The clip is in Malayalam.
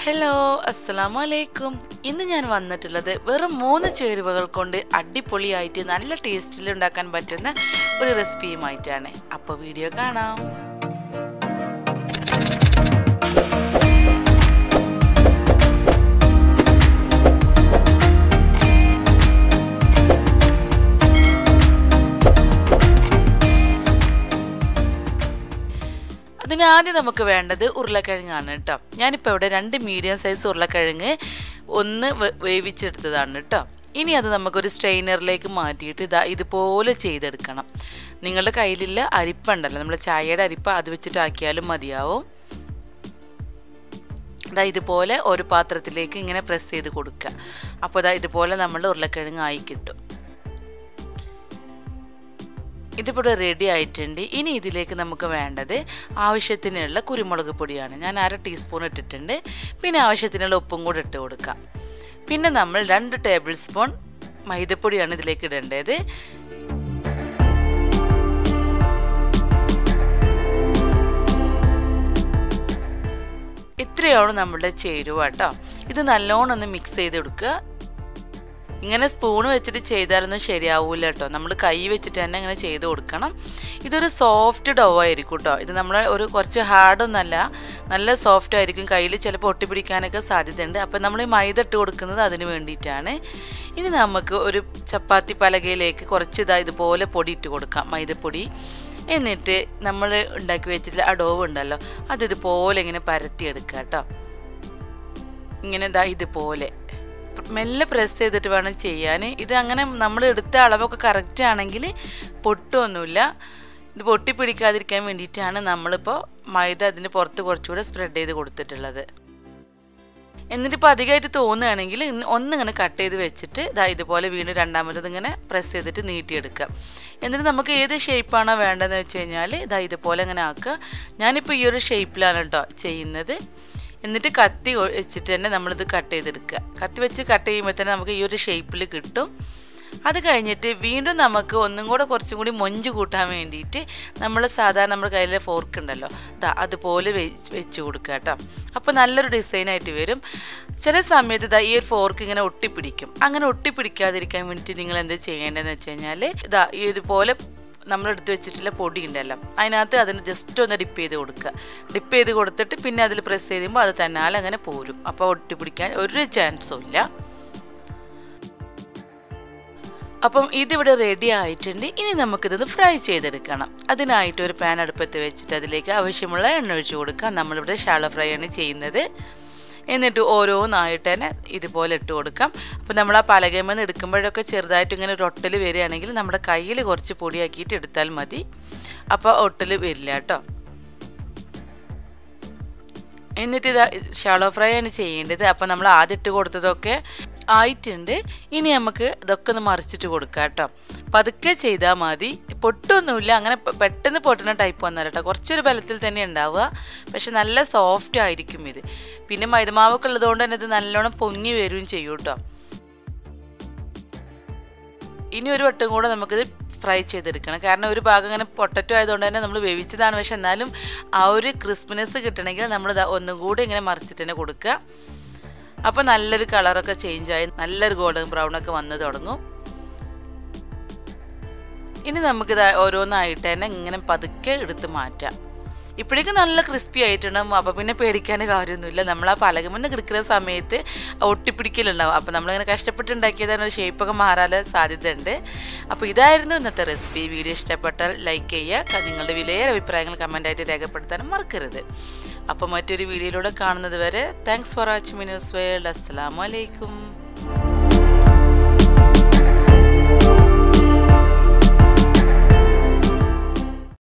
ഹലോ അസ്സലാമു അലൈക്കും ഇന്ന് ഞാൻ വന്നിട്ടുള്ളത് വെറും മൂന്ന് ചേരുവകൾ കൊണ്ട് അടിപൊളിയായിട്ട് നല്ല ടേസ്റ്റിൽ ഉണ്ടാക്കാൻ പറ്റുന്ന ഒരു റെസിപ്പിയുമായിട്ടാണ് അപ്പോൾ വീഡിയോ കാണാം അതിനാദ്യം നമുക്ക് വേണ്ടത് ഉരുളക്കിഴങ്ങാണ് കേട്ടോ ഞാനിപ്പോൾ ഇവിടെ രണ്ട് മീഡിയം സൈസ് ഉരുളക്കിഴങ്ങ് ഒന്ന് വേ- വേവിച്ചെടുത്തതാണ് കേട്ടോ ഇനി അത് നമുക്കൊരു സ്ട്രെയിനറിലേക്ക് മാറ്റിയിട്ട് ഇതാ ഇതുപോലെ ചെയ്തെടുക്കണം നിങ്ങളുടെ കയ്യിലുള്ള അരിപ്പുണ്ടല്ലോ നമ്മൾ ചായയുടെ അരിപ്പ അത് വെച്ചിട്ടാക്കിയാലും മതിയാവും ഇതാ ഇതുപോലെ ഒരു പാത്രത്തിലേക്ക് ഇങ്ങനെ പ്രസ് ചെയ്ത് കൊടുക്കുക അപ്പോൾ ഇതാ ഇതുപോലെ നമ്മൾ ഉരുളക്കിഴങ്ങ് ആയി കിട്ടും ഇതിപ്പോൾ റെഡി ആയിട്ടുണ്ട് ഇനി ഇതിലേക്ക് നമുക്ക് വേണ്ടത് ആവശ്യത്തിനുള്ള കുരുമുളക് പൊടിയാണ് ഞാൻ അര ടീസ്പൂൺ ഇട്ടിട്ടുണ്ട് പിന്നെ ആവശ്യത്തിനുള്ള ഉപ്പും കൂടെ ഇട്ട് കൊടുക്കാം പിന്നെ നമ്മൾ രണ്ട് ടേബിൾ സ്പൂൺ മൈദപ്പൊടിയാണ് ഇതിലേക്ക് ഇടേണ്ടത് ഇത്രയാണ് നമ്മളുടെ ചേരുവ കേട്ടോ ഇത് നല്ലോണം ഒന്ന് മിക്സ് ചെയ്ത് കൊടുക്കുക ഇങ്ങനെ സ്പൂൺ വെച്ചിട്ട് ചെയ്താലൊന്നും ശരിയാവൂല കേട്ടോ നമ്മൾ കൈ വെച്ചിട്ട് തന്നെ ഇങ്ങനെ ചെയ്ത് കൊടുക്കണം ഇതൊരു സോഫ്റ്റ് ഡോ ആയിരിക്കും കേട്ടോ ഇത് നമ്മൾ ഒരു കുറച്ച് ഹാർഡൊന്നല്ല നല്ല സോഫ്റ്റ് ആയിരിക്കും കയ്യിൽ ചിലപ്പോൾ ഒട്ടിപ്പിടിക്കാനൊക്കെ സാധ്യതയുണ്ട് അപ്പം നമ്മൾ ഈ മൈദ ഇട്ട് കൊടുക്കുന്നത് അതിന് വേണ്ടിയിട്ടാണ് ഇനി നമുക്ക് ഒരു ചപ്പാത്തി പലകയിലേക്ക് കുറച്ച് ഇതാ ഇതുപോലെ പൊടി ഇട്ട് കൊടുക്കാം മൈദപ്പൊടി എന്നിട്ട് നമ്മൾ ഉണ്ടാക്കി വെച്ചിട്ടുള്ള ആ ഡോവ് ഉണ്ടല്ലോ അത് ഇതുപോലെ ഇങ്ങനെ പരത്തിയെടുക്കുക കേട്ടോ ഇങ്ങനെ ഇതാ ഇതുപോലെ മെല്ലെ പ്രസ് ചെയ്തിട്ട് വേണം ചെയ്യാൻ ഇത് അങ്ങനെ നമ്മൾ എടുത്ത അളവൊക്കെ കറക്റ്റ് ആണെങ്കിൽ പൊട്ടൊന്നുമില്ല ഇത് പൊട്ടിപ്പിടിക്കാതിരിക്കാൻ വേണ്ടിയിട്ടാണ് നമ്മളിപ്പോൾ മൈദ അതിന് പുറത്ത് കുറച്ചുകൂടെ സ്പ്രെഡ് ചെയ്ത് കൊടുത്തിട്ടുള്ളത് എന്നിട്ടിപ്പോൾ അധികമായിട്ട് തോന്നുകയാണെങ്കിൽ ഇന്ന് ഒന്നിങ്ങനെ കട്ട് ചെയ്ത് വെച്ചിട്ട് ഇതാ ഇതുപോലെ വീണ്ടും രണ്ടാമത്തത് ഇങ്ങനെ പ്രസ് ചെയ്തിട്ട് നീട്ടിയെടുക്കുക എന്നിട്ട് നമുക്ക് ഏത് ഷേപ്പാണോ വേണ്ടതെന്ന് വെച്ച് കഴിഞ്ഞാൽ ഇതാ ഇതുപോലെ ഇങ്ങനെ ആക്കുക ഞാനിപ്പോൾ ഈ ഒരു ഷേപ്പിലാണ് കേട്ടോ ചെയ്യുന്നത് എന്നിട്ട് കത്തി ഒ- വെച്ചിട്ട് തന്നെ നമ്മളിത് കട്ട് ചെയ്തെടുക്കുക കത്തി വെച്ച് കട്ട് ചെയ്യുമ്പോൾ തന്നെ നമുക്ക് ഈ ഒരു ഷേപ്പിൽ കിട്ടും അത് കഴിഞ്ഞിട്ട് വീണ്ടും നമുക്ക് ഒന്നും കൂടെ കുറച്ചും കൂടി മൊഞ്ച് കൂട്ടാൻ വേണ്ടിയിട്ട് നമ്മൾ സാധാരണ നമ്മുടെ കയ്യിലെ ഫോർക്ക് ഉണ്ടല്ലോ ദാ അതുപോലെ വെച്ച് വെച്ച് കൊടുക്കുക കേട്ടോ അപ്പോൾ നല്ലൊരു ഡിസൈനായിട്ട് വരും ചില സമയത്ത് ഇതാ ഈ ഒരു ഫോർക്ക് ഇങ്ങനെ ഒട്ടിപ്പിടിക്കും അങ്ങനെ ഒട്ടിപ്പിടിക്കാതിരിക്കാൻ വേണ്ടിയിട്ട് നിങ്ങൾ എന്ത് ചെയ്യേണ്ടതെന്ന് വെച്ച് കഴിഞ്ഞാൽ ഇതാ ഈ ഇതുപോലെ നമ്മൾ എടുത്ത് വെച്ചിട്ടുള്ള പൊടി ഉണ്ടല്ലോ അതിനകത്ത് അതിന് ജസ്റ്റ് ഒന്ന് ഡിപ്പ് ചെയ്ത് കൊടുക്കുക ഡിപ്പ് ചെയ്ത് കൊടുത്തിട്ട് പിന്നെ അതിൽ പ്രസ് ചെയ്യുമ്പോൾ അത് തന്നാലെ അങ്ങനെ പോരും അപ്പോൾ ഒട്ടിപ്പിടിക്കാൻ ഒരു ചാൻസും ഇല്ല അപ്പം ഇതിവിടെ റെഡി ആയിട്ടുണ്ട് ഇനി നമുക്കിത് ഫ്രൈ ചെയ്തെടുക്കണം അതിനായിട്ട് ഒരു പാൻ അടുപ്പത്ത് വെച്ചിട്ട് അതിലേക്ക് ആവശ്യമുള്ള എണ്ണ ഒഴിച്ച് കൊടുക്കാം നമ്മളിവിടെ ഷാളോ ഫ്രൈ ആണ് ചെയ്യുന്നത് എന്നിട്ട് ഓരോന്നായിട്ട് തന്നെ ഇതുപോലെ ഇട്ട് കൊടുക്കാം അപ്പോൾ നമ്മൾ ആ പലകമെന്ന് എടുക്കുമ്പോഴൊക്കെ ചെറുതായിട്ട് ഇങ്ങനെ ഒരു ഒട്ടൽ വരികയാണെങ്കിൽ നമ്മുടെ കയ്യിൽ കുറച്ച് പൊടിയാക്കിയിട്ട് എടുത്താൽ മതി അപ്പോൾ ഒട്ടൽ വരില്ല കേട്ടോ എന്നിട്ട് ഇത് ഷാളോ ഫ്രൈ ആണ് ചെയ്യേണ്ടത് അപ്പോൾ നമ്മൾ ആദ്യം ഇട്ട് കൊടുത്തതൊക്കെ ആയിട്ടുണ്ട് ഇനി നമുക്ക് ഇതൊക്കെ ഒന്ന് മറിച്ചിട്ട് കൊടുക്കാം കേട്ടോ പതുക്കെ ചെയ്താൽ മതി പൊട്ടൊന്നുമില്ല അങ്ങനെ പെ- പെട്ടെന്ന് പൊട്ടുന്ന ടൈപ്പ് ഒന്നല്ല കേട്ടോ കുറച്ചൊരു ബലത്തിൽ തന്നെ ഉണ്ടാവുക പക്ഷെ നല്ല സോഫ്റ്റ് ആയിരിക്കും ഇത് പിന്നെ മൈദമാവൊക്കെ ഉള്ളതുകൊണ്ട് തന്നെ ഇത് നല്ലോണം പൊങ്ങി വരികയും ചെയ്യും കേട്ടോ ഇനി ഒരു വട്ടം കൂടെ നമുക്കിത് ഫ്രൈ ചെയ്തെടുക്കണം കാരണം ഒരു ഭാഗം ഇങ്ങനെ പൊട്ടറ്റോ ആയതുകൊണ്ട് തന്നെ നമ്മൾ വേവിച്ചതാണ് പക്ഷെ എന്നാലും ആ ഒരു ക്രിസ്പിനെസ് കിട്ടണമെങ്കിൽ നമ്മൾ ഒന്നും കൂടി ഇങ്ങനെ മറിച്ചിട്ട് തന്നെ കൊടുക്കുക അപ്പോൾ നല്ലൊരു കളറൊക്കെ ചേഞ്ച് ആയി നല്ലൊരു ഗോൾഡൻ ബ്രൗൺ ഒക്കെ വന്ന് തുടങ്ങും ഇനി നമുക്കിത് ഓരോന്നായിട്ട് തന്നെ ഇങ്ങനെ പതുക്കെ എടുത്ത് മാറ്റാം ഇപ്പോഴേക്കും നല്ല ക്രിസ്പി ആയിട്ടുണ്ടാവും അപ്പോൾ പിന്നെ പേടിക്കാൻ കാര്യമൊന്നുമില്ല നമ്മൾ ആ പലകമെന്ന് കിടക്കുന്ന സമയത്ത് ഒട്ടിപ്പിടിക്കലുണ്ടാവും അപ്പോൾ നമ്മളിങ്ങനെ കഷ്ടപ്പെട്ട് ഉണ്ടാക്കിയതാണ് ഒരു ഷേപ്പൊക്കെ മാറാൻ സാധ്യതയുണ്ട് അപ്പോൾ ഇതായിരുന്നു ഇന്നത്തെ റെസിപ്പി വീഡിയോ ഇഷ്ടപ്പെട്ടാൽ ലൈക്ക് ചെയ്യുക നിങ്ങളുടെ വിലയേറെ അഭിപ്രായങ്ങൾ കമൻ്റായിട്ട് രേഖപ്പെടുത്താനും മറക്കരുത് അപ്പോൾ മറ്റൊരു വീഡിയോയിലൂടെ കാണുന്നത് വരെ താങ്ക്സ് ഫോർ വാച്ചിങ് മിനൂസ് വേൾഡ് അസ്സാം വലൈക്കും